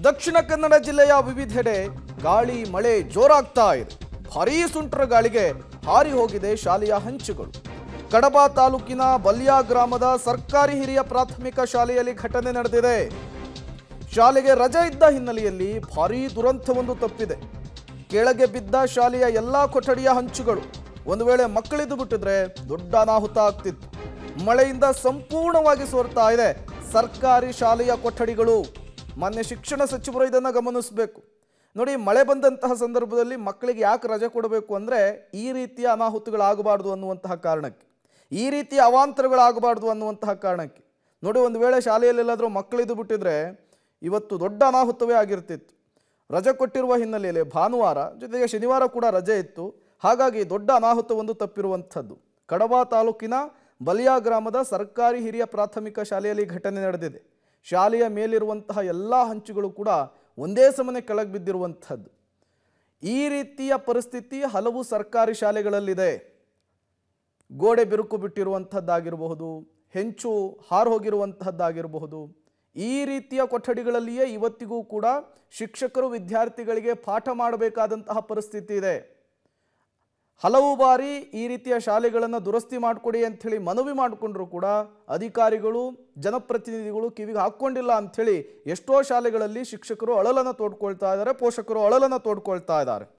ದಕ್ಷಿಣ ಕನ್ನಡ ಜಿಲ್ಲೆಯ ವಿವಿಧೆಡೆ ಗಾಳಿ ಮಳೆ ಜೋರಾಗ್ತಾ ಇದೆ ಭಾರೀ ಸುಂಟರ ಗಾಳಿಗೆ ಹಾರಿ ಹೋಗಿದೆ ಶಾಲೆಯ ಹಂಚುಗಳು ಕಡಬ ತಾಲೂಕಿನ ಬಲ್ಯಾ ಗ್ರಾಮದ ಸರ್ಕಾರಿ ಹಿರಿಯ ಪ್ರಾಥಮಿಕ ಶಾಲೆಯಲ್ಲಿ ಘಟನೆ ನಡೆದಿದೆ ಶಾಲೆಗೆ ರಜೆ ಇದ್ದ ಹಿನ್ನೆಲೆಯಲ್ಲಿ ಭಾರೀ ದುರಂತವೊಂದು ತಪ್ಪಿದೆ ಕೆಳಗೆ ಬಿದ್ದ ಶಾಲೆಯ ಎಲ್ಲಾ ಕೊಠಡಿಯ ಹಂಚುಗಳು ಒಂದು ವೇಳೆ ಮಕ್ಕಳಿದ್ದು ಬಿಟ್ಟಿದ್ರೆ ದೊಡ್ಡ ಅನಾಹುತ ಆಗ್ತಿತ್ತು ಮಳೆಯಿಂದ ಸಂಪೂರ್ಣವಾಗಿ ಸೋರ್ತಾ ಇದೆ ಸರ್ಕಾರಿ ಶಾಲೆಯ ಕೊಠಡಿಗಳು ಮಾನ್ಯ ಶಿಕ್ಷಣ ಸಚಿವರು ಇದನ್ನು ಗಮನಿಸಬೇಕು ನೋಡಿ ಮಳೆ ಬಂದಂತಹ ಸಂದರ್ಭದಲ್ಲಿ ಮಕ್ಕಳಿಗೆ ಯಾಕೆ ರಜೆ ಕೊಡಬೇಕು ಅಂದರೆ ಈ ರೀತಿಯ ಅನಾಹುತಗಳಾಗಬಾರ್ದು ಅನ್ನುವಂತಹ ಕಾರಣಕ್ಕೆ ಈ ರೀತಿಯ ಅವಾಂತರಗಳಾಗಬಾರ್ದು ಅನ್ನುವಂತಹ ಕಾರಣಕ್ಕೆ ನೋಡಿ ಒಂದು ವೇಳೆ ಶಾಲೆಯಲ್ಲೆಲ್ಲಾದರೂ ಮಕ್ಕಳಿದ್ದು ಬಿಟ್ಟಿದ್ರೆ ಇವತ್ತು ದೊಡ್ಡ ಅನಾಹುತವೇ ಆಗಿರ್ತಿತ್ತು ರಜೆ ಕೊಟ್ಟಿರುವ ಹಿನ್ನೆಲೆಯಲ್ಲಿ ಭಾನುವಾರ ಜೊತೆಗೆ ಶನಿವಾರ ಕೂಡ ರಜೆ ಇತ್ತು ಹಾಗಾಗಿ ದೊಡ್ಡ ಅನಾಹುತವೊಂದು ತಪ್ಪಿರುವಂಥದ್ದು ಕಡಬ ತಾಲೂಕಿನ ಬಲಿಯಾ ಗ್ರಾಮದ ಸರ್ಕಾರಿ ಹಿರಿಯ ಪ್ರಾಥಮಿಕ ಶಾಲೆಯಲ್ಲಿ ಘಟನೆ ನಡೆದಿದೆ ಶಾಲೆಯ ಮೇಲಿರುವಂತಹ ಎಲ್ಲ ಹಂಚುಗಳು ಕೂಡ ಒಂದೇ ಸಮನೆ ಕೆಳಗೆ ಬಿದ್ದಿರುವಂಥದ್ದು ಈ ರೀತಿಯ ಪರಿಸ್ಥಿತಿ ಹಲವು ಸರ್ಕಾರಿ ಶಾಲೆಗಳಲ್ಲಿದೆ ಗೋಡೆ ಬಿರುಕು ಬಿಟ್ಟಿರುವಂಥದ್ದಾಗಿರಬಹುದು ಹೆಂಚು ಹಾರು ಹೋಗಿರುವಂತಹದ್ದಾಗಿರಬಹುದು ಈ ರೀತಿಯ ಕೊಠಡಿಗಳಲ್ಲಿಯೇ ಇವತ್ತಿಗೂ ಕೂಡ ಶಿಕ್ಷಕರು ವಿದ್ಯಾರ್ಥಿಗಳಿಗೆ ಪಾಠ ಮಾಡಬೇಕಾದಂತಹ ಪರಿಸ್ಥಿತಿ ಇದೆ ಹಲವು ಬಾರಿ ಈ ರೀತಿಯ ಶಾಲೆಗಳನ್ನು ದುರಸ್ತಿ ಮಾಡಿಕೊಡಿ ಅಂಥೇಳಿ ಮನವಿ ಮಾಡಿಕೊಂಡ್ರು ಕೂಡ ಅಧಿಕಾರಿಗಳು ಜನಪ್ರತಿನಿಧಿಗಳು ಕಿವಿಗೆ ಹಾಕ್ಕೊಂಡಿಲ್ಲ ಅಂಥೇಳಿ ಎಷ್ಟೋ ಶಾಲೆಗಳಲ್ಲಿ ಶಿಕ್ಷಕರು ಅಳಲನ್ನು ತೋಡ್ಕೊಳ್ತಾ ಇದ್ದಾರೆ ಪೋಷಕರು ಅಳಲನ್ನು ತೋಡ್ಕೊಳ್ತಾ ಇದ್ದಾರೆ